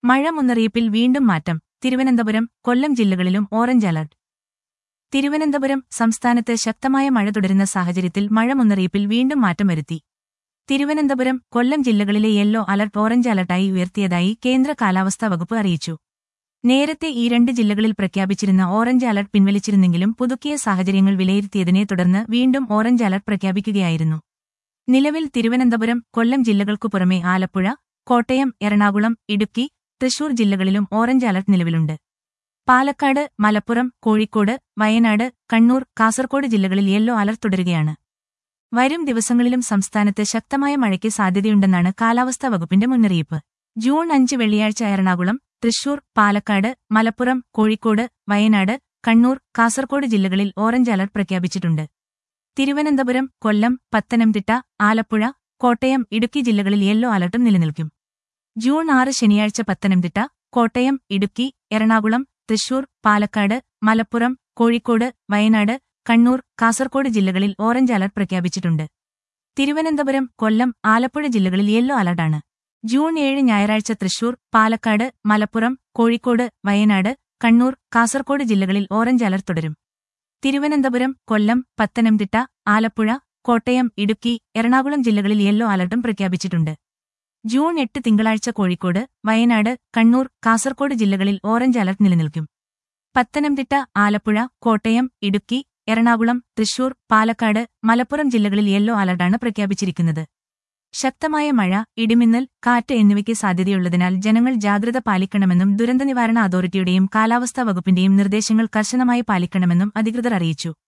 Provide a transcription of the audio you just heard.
മഴ മുന്നറിയിപ്പിൽ വീണ്ടും മാറ്റം തിരുവനന്തപുരം കൊല്ലം ജില്ലകളിലും ഓറഞ്ച് അലർട്ട് തിരുവനന്തപുരം സംസ്ഥാനത്ത് ശക്തമായ മഴ തുടരുന്ന സാഹചര്യത്തിൽ മഴ മുന്നറിയിപ്പിൽ വീണ്ടും മാറ്റം വരുത്തി തിരുവനന്തപുരം കൊല്ലം ജില്ലകളിലെ യെല്ലോ അലർട്ട് ഓറഞ്ച് അലർട്ടായി ഉയർത്തിയതായി കേന്ദ്ര കാലാവസ്ഥാ വകുപ്പ് അറിയിച്ചു നേരത്തെ ഈ രണ്ട് ജില്ലകളിൽ പ്രഖ്യാപിച്ചിരുന്ന ഓറഞ്ച് അലർട്ട് പിൻവലിച്ചിരുന്നെങ്കിലും പുതുക്കിയ സാഹചര്യങ്ങൾ വിലയിരുത്തിയതിനെ തുടർന്ന് വീണ്ടും ഓറഞ്ച് അലർട്ട് പ്രഖ്യാപിക്കുകയായിരുന്നു നിലവിൽ തിരുവനന്തപുരം കൊല്ലം ജില്ലകൾക്കു പുറമെ ആലപ്പുഴ കോട്ടയം എറണാകുളം ഇടുക്കി തൃശൂർ ജില്ലകളിലും ഓറഞ്ച് അലർട്ട് നിലവിലുണ്ട് പാലക്കാട് മലപ്പുറം കോഴിക്കോട് വയനാട് കണ്ണൂർ കാസർകോട് ജില്ലകളിൽ യെല്ലോ അലർട്ട് തുടരുകയാണ് വരും ദിവസങ്ങളിലും സംസ്ഥാനത്ത് ശക്തമായ മഴയ്ക്ക് സാധ്യതയുണ്ടെന്നാണ് കാലാവസ്ഥാ വകുപ്പിന്റെ മുന്നറിയിപ്പ് ജൂൺ അഞ്ച് വെള്ളിയാഴ്ച എറണാകുളം തൃശൂർ പാലക്കാട് മലപ്പുറം കോഴിക്കോട് വയനാട് കണ്ണൂർ കാസർകോട് ജില്ലകളിൽ ഓറഞ്ച് അലർട്ട് പ്രഖ്യാപിച്ചിട്ടുണ്ട് തിരുവനന്തപുരം കൊല്ലം പത്തനംതിട്ട ആലപ്പുഴ കോട്ടയം ഇടുക്കി ജില്ലകളിൽ യെല്ലോ അലർട്ടും നിലനിൽക്കും ജൂൺ ആറ് ശനിയാഴ്ച പത്തനംതിട്ട കോട്ടയം ഇടുക്കി എറണാകുളം തൃശൂർ പാലക്കാട് മലപ്പുറം കോഴിക്കോട് വയനാട് കണ്ണൂർ കാസർകോട് ജില്ലകളിൽ ഓറഞ്ച് അലർട്ട് പ്രഖ്യാപിച്ചിട്ടുണ്ട് തിരുവനന്തപുരം കൊല്ലം ആലപ്പുഴ ജില്ലകളിൽ യെല്ലോ അലർട്ടാണ് ജൂൺ ഏഴ് ഞായറാഴ്ച തൃശൂർ പാലക്കാട് മലപ്പുറം കോഴിക്കോട് വയനാട് കണ്ണൂർ കാസർകോട് ജില്ലകളിൽ ഓറഞ്ച് അലർട്ട് തുടരും തിരുവനന്തപുരം കൊല്ലം പത്തനംതിട്ട ആലപ്പുഴ കോട്ടയം ഇടുക്കി എറണാകുളം ജില്ലകളിൽ യെല്ലോ അലർട്ടും പ്രഖ്യാപിച്ചിട്ടുണ്ട് ജൂൺ എട്ട് തിങ്കളാഴ്ച കോഴിക്കോട് വയനാട് കണ്ണൂർ കാസർകോട് ജില്ലകളിൽ ഓറഞ്ച് അലർട്ട് നിലനിൽക്കും പത്തനംതിട്ട ആലപ്പുഴ കോട്ടയം ഇടുക്കി എറണാകുളം തൃശൂർ പാലക്കാട് മലപ്പുറം ജില്ലകളിൽ യെല്ലോ അലർട്ടാണ് പ്രഖ്യാപിച്ചിരിക്കുന്നത് ശക്തമായ മഴ ഇടിമിന്നൽ കാറ്റ് എന്നിവയ്ക്ക് സാധ്യതയുള്ളതിനാൽ ജനങ്ങൾ ജാഗ്രത പാലിക്കണമെന്നും ദുരന്തനിവാരണ അതോറിറ്റിയുടെയും കാലാവസ്ഥാ വകുപ്പിന്റെയും നിർദ്ദേശങ്ങൾ കർശനമായി പാലിക്കണമെന്നും അധികൃതർ അറിയിച്ചു